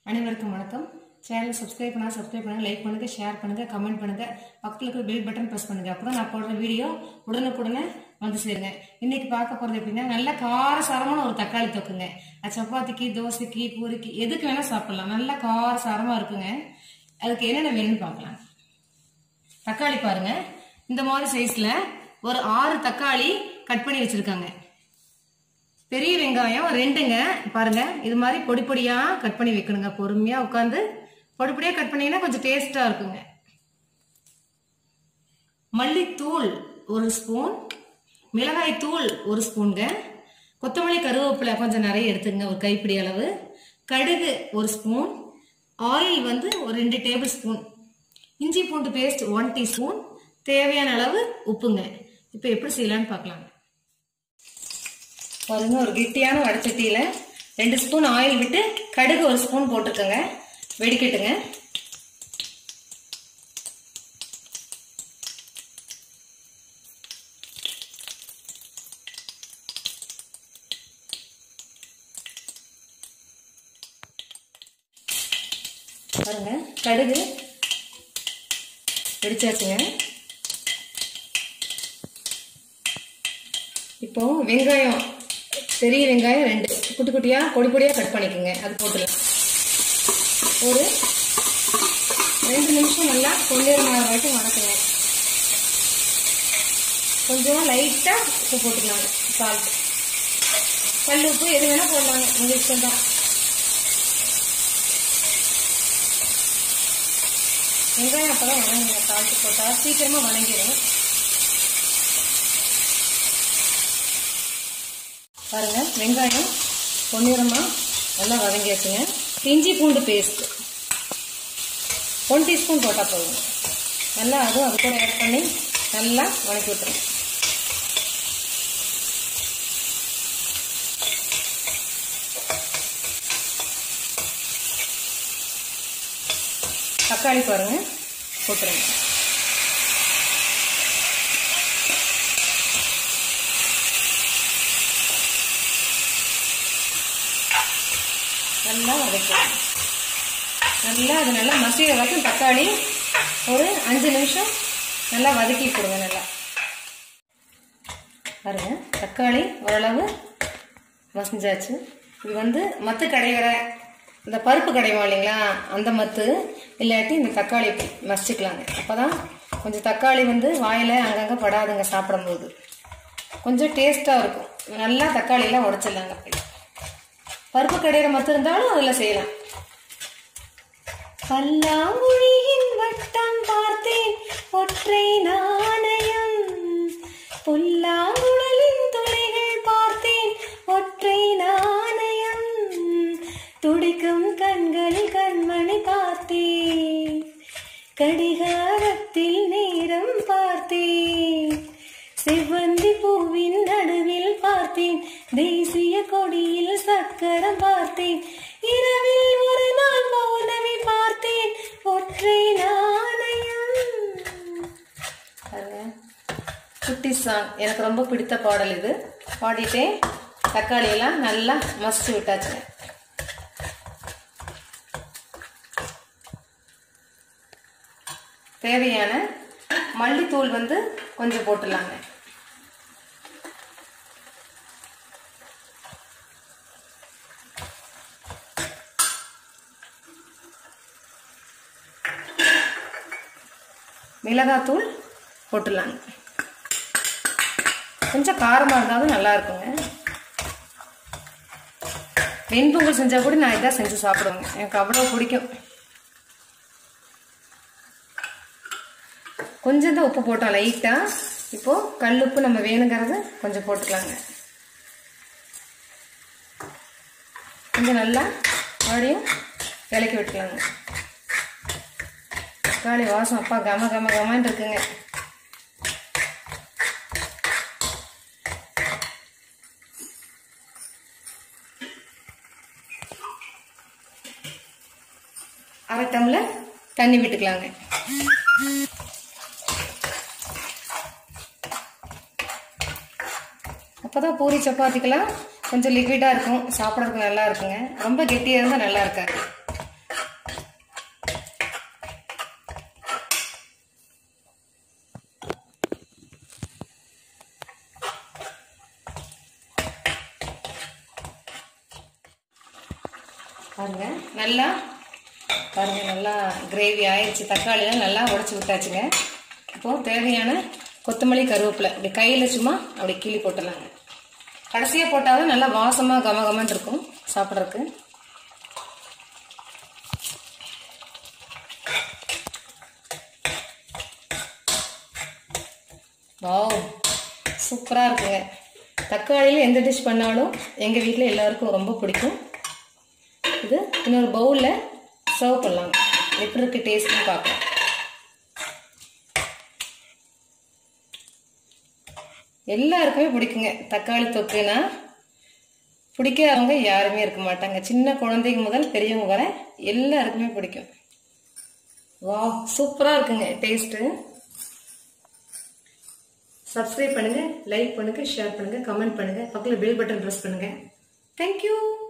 அனைவருக்கும் வணக்கம் சேனலை சப்ஸ்கிரைப் பண்ணா சப்ஸ்கிரைப் பண்ணுங்க லைக் பண்ணுங்க ஷேர் பண்ணுங்க கமெண்ட் பண்ணுங்க பக்கத்தில் இருக்கிற பெல் பட்டன் ப்ரெஸ் பண்ணுங்க அப்பதான் நான் போடுற வீடியோ உடனுக்குடனே வந்து சேருங்க இன்னைக்கு பார்க்க போறது எப்படின்னா நல்ல காரசாரமான ஒரு தக்காளி தொக்குங்க அது சப்பாத்திக்கு தோசைக்கு பூரிக்கு எதுக்கு வேணா சாப்பிடலாம் நல்ல காரசாரமா இருக்குங்க அதுக்கு என்னென்ன வேணும்னு பார்க்கலாம் தக்காளி பாருங்க இந்த மாதிரி சைஸ்ல ஒரு ஆறு தக்காளி கட் பண்ணி வச்சிருக்காங்க பெரிய வெங்காயம் ரெண்டுங்க பாருங்க இது மாதிரி பொடி பொடியா கட் பண்ணி வைக்கணுங்க பொறுமையா உட்காந்து பொடி பொடியா கட் பண்ணீங்கன்னா கொஞ்சம் டேஸ்டா இருக்குங்க மல்லித்தூள் ஒரு ஸ்பூன் மிளகாய் தூள் ஒரு ஸ்பூனுங்க கொத்தமல்லி கருவேப்பிலை கொஞ்சம் நிறைய எடுத்துங்க ஒரு கைப்பிடி அளவு கடுகு ஒரு ஸ்பூன் ஆயில் வந்து ஒரு ரெண்டு டேபிள் ஸ்பூன் இஞ்சி பூண்டு பேஸ்ட் ஒன் டீஸ்பூன் தேவையான அளவு உப்புங்க இப்போ எப்படி செய்யலாம்னு பார்க்கலாங்க பாருங்க ஒரு கெட்டியான வடச்சட்டியில ரெண்டு ஸ்பூன் ஆயில் விட்டு கடுகு ஒரு ஸ்பூன் போட்டுக்கோங்க வெடிக்கட்டுங்க பாருங்க கடுகு வெடிச்சாச்சுங்க இப்போ வெங்காயம் பெரிய வெங்காயம் ரெண்டு குட்டி குட்டியா பொடி பொடியா கட் பண்ணிக்கோங்க அது போட்டுலாம் ஒரு ரெண்டு நிமிஷம் நல்லா பொன்னிறமாக வரைக்கும் வணக்குங்க கொஞ்சம் லைட்டா உப்பு போட்டுக்கலாங்க சால்ட் கல் உப்பு எது வேணா போடலாங்க உங்க இஷ்டம் தான் வெங்காயம் அப்பதான் வணங்குங்க சால்ட் போட்டா சீக்கிரமா வணங்கிடும் பாருங்க வெங்காயம் பொன்னிறமா நல்லா வதங்கியாச்சுங்க இஞ்சி பூண்டு பேஸ்ட் ஒன் டீஸ்பூன் போட்டால் போதும் நல்லா அதுவும் அது கூட ஆட் பண்ணி நல்லா வதக்கி விட்டுருங்க தக்காளி பாருங்க போட்டுருங்க நல்லா வதக்கலாம் நல்லா அது நல்லா மசிகிற வரைக்கும் தக்காளி ஒரு அஞ்சு நிமிஷம் நல்லா வதக்கி கொடுங்க நல்லா பாருங்க தக்காளி ஓரளவு மசிஞ்சாச்சு இது வந்து மத்து கடைகிற இந்த பருப்பு கடைவோம் இல்லைங்களா அந்த மத்து இல்லாட்டி இந்த தக்காளி மசிச்சுக்கலாங்க அப்போதான் கொஞ்சம் தக்காளி வந்து வாயில் அங்கங்கே படாதுங்க சாப்பிடும்போது கொஞ்சம் டேஸ்ட்டாக இருக்கும் நல்லா தக்காளியெல்லாம் உடச்சிடலாங்க அப்படி பருப்பு கடையிற மத்து இருந்தாலும் அதில் செய்யலாம் பல்லாங்குழியின் வட்டம் பார்த்தேன் ஒற்றை நாணயம் புல்லாங்குழலின் துளைகள் பார்த்தேன் ஒற்றை நாணயம் துடிக்கும் கண்களில் கண்மணி பார்த்தேன் கடிகாரத்தில் நேரம் பார்த்தேன் செவ்வந்தி பூவின் நடுவில் பார்த்தேன் தேசிய கொடியில் சக்கரம் பார்த்தேன் இரவில் ஒரு நாள் பௌர்ணமி பார்த்தேன் ஒற்றை நாணயம் குட்டி சாங் எனக்கு ரொம்ப பிடித்த பாடல் இது பாடிட்டே தக்காளி எல்லாம் நல்லா மசிச்சு விட்டாச்சுங்க தேவையான மல்லித்தூள் வந்து கொஞ்சம் போட்டுடலாங்க மிளகாத்தூள் போட்டுடலாங்க கொஞ்சம் காரமாக இருந்தாலும் நல்லா இருக்குங்க வெண்பொங்கல் செஞ்சால் கூட நான் இதான் செஞ்சு சாப்பிடுவேங்க எனக்கு அவ்வளோ பிடிக்கும் கொஞ்சம் தான் உப்பு போட்டோம் லைட்டாக இப்போது கல் உப்பு நம்ம வேணுங்கிறது கொஞ்சம் போட்டுக்கலாங்க கொஞ்சம் நல்லா மறுபடியும் இலக்கி விட்டுக்கலாங்க தக்காளி வாசம் அப்பா கம கம கமான்னு இருக்குங்க அரை டம்ளர் தண்ணி விட்டுக்கலாங்க அப்போதான் பூரி சப்பாத்திக்கெல்லாம் கொஞ்சம் லிக்விடாக இருக்கும் சாப்பிட்றதுக்கு நல்லா இருக்குங்க ரொம்ப கெட்டியாக இருந்தால் நல்லா இருக்காது பாருங்க நல்லா பாருங்க நல்லா கிரேவி ஆயிடுச்சு தக்காளிலாம் நல்லா உடச்சி விட்டாச்சுங்க இப்போ தேவையான கொத்தமல்லி கருவேப்பிலை இப்படி கையில் சும்மா அப்படி கிள்ளி போட்டுடலாங்க கடைசியாக போட்டால் நல்லா வாசமாக கம கமன்னு இருக்கும் சாப்பிட்றதுக்கு வாவ் சூப்பராக இருக்குங்க தக்காளியில் எந்த டிஷ் பண்ணாலும் எங்கள் வீட்டில் எல்லாருக்கும் ரொம்ப பிடிக்கும் இது இன்னொரு பவுலில் சர்வ் பண்ணலாம் எப்படி இருக்கு டேஸ்ட்னு பார்க்கலாம் எல்லாருக்குமே பிடிக்குங்க தக்காளி தொக்குனா பிடிக்காதவங்க யாருமே இருக்க மாட்டாங்க சின்ன குழந்தைங்க முதல் பெரியவங்க வரை எல்லாருக்குமே பிடிக்கும் வா சூப்பராக இருக்குங்க டேஸ்ட்டு சப்ஸ்கிரைப் பண்ணுங்க லைக் பண்ணுங்க ஷேர் பண்ணுங்க கமெண்ட் பண்ணுங்க பக்கத்தில் பெல் பட்டன் ப்ரெஸ் பண்ணுங்க தேங்க்யூ